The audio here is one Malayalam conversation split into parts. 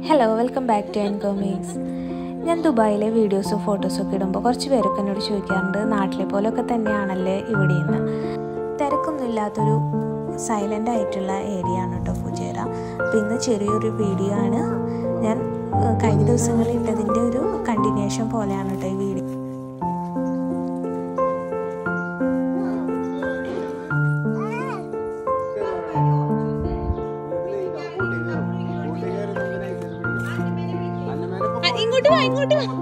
hello welcome back to Encomics ഞാൻ ദുബായിലെ വീഡിയോസും ഫോട്ടോസും ഒക്കെ ഇടുമ്പോൾ കുറച്ച് പേരൊക്കെ എന്നോട് ചോദിക്കാറുണ്ട് നാട്ടിലെ പോലൊക്കെ തന്നെയാണല്ലേ ഇവിടെ നിന്ന് തിരക്കൊന്നും ഇല്ലാത്തൊരു സൈലൻ്റ് ആയിട്ടുള്ള ഏരിയ ആണ് കേട്ടോ ഫുജേറ അപ്പോൾ ഇന്ന് ചെറിയൊരു വീഡിയോ ആണ് ഞാൻ ഏഹ്, കഴിഞ്ഞ ദിവസങ്ങളിൽ ഇട്ടതിൻ്റെ ഒരു കണ്ടിന്യൂഷൻ പോലെയാണ് കേട്ടോ ഈ വീഡിയോ ഇങ്ങോട്ട് വാ ഇങ്ങോട്ട് വാ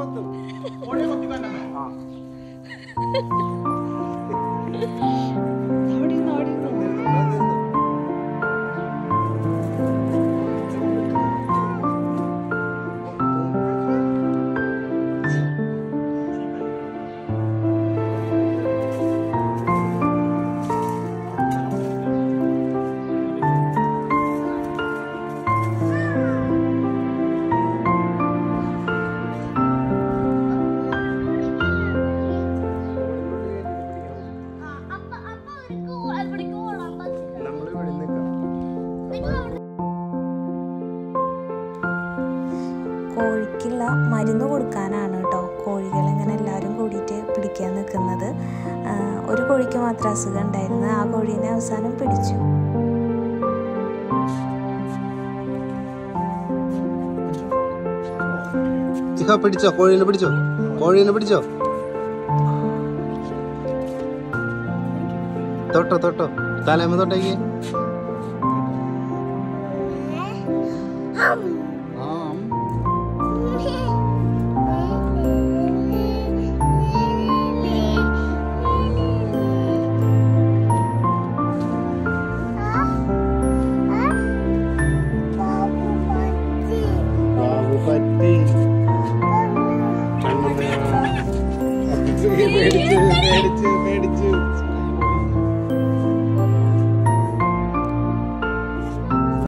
അപ്പ അപ്പ ഒരു കോ അവിടേക്ക് ഓടാൻ പറ്റില്ല നിങ്ങൾ അവിടെ കോഴിക്കുള്ള മരുന്ന് കൊടുക്കാനാണ് കേട്ടോ കോഴികളെ ഇങ്ങനെ എല്ലാവരും കൂടിയിട്ട് പിടിക്കാൻ നിൽക്കുന്നത് ആ, ഒരു കോഴിക്ക് മാത്രം അസുഖം ഉണ്ടായിരുന്നു ആ കോഴീനെ അവസാനം പിടിച്ചു ഇഹ പിടിച്ചോ കോഴീനെ പിടിച്ചോ കോഴീനെ പിടിച്ചോ തൊട്ടോ തൊട്ടോ തലേമ തൊട്ടേക്ക് പറ്റി പേടിച്ചു പേടിച്ചു പേടിച്ചു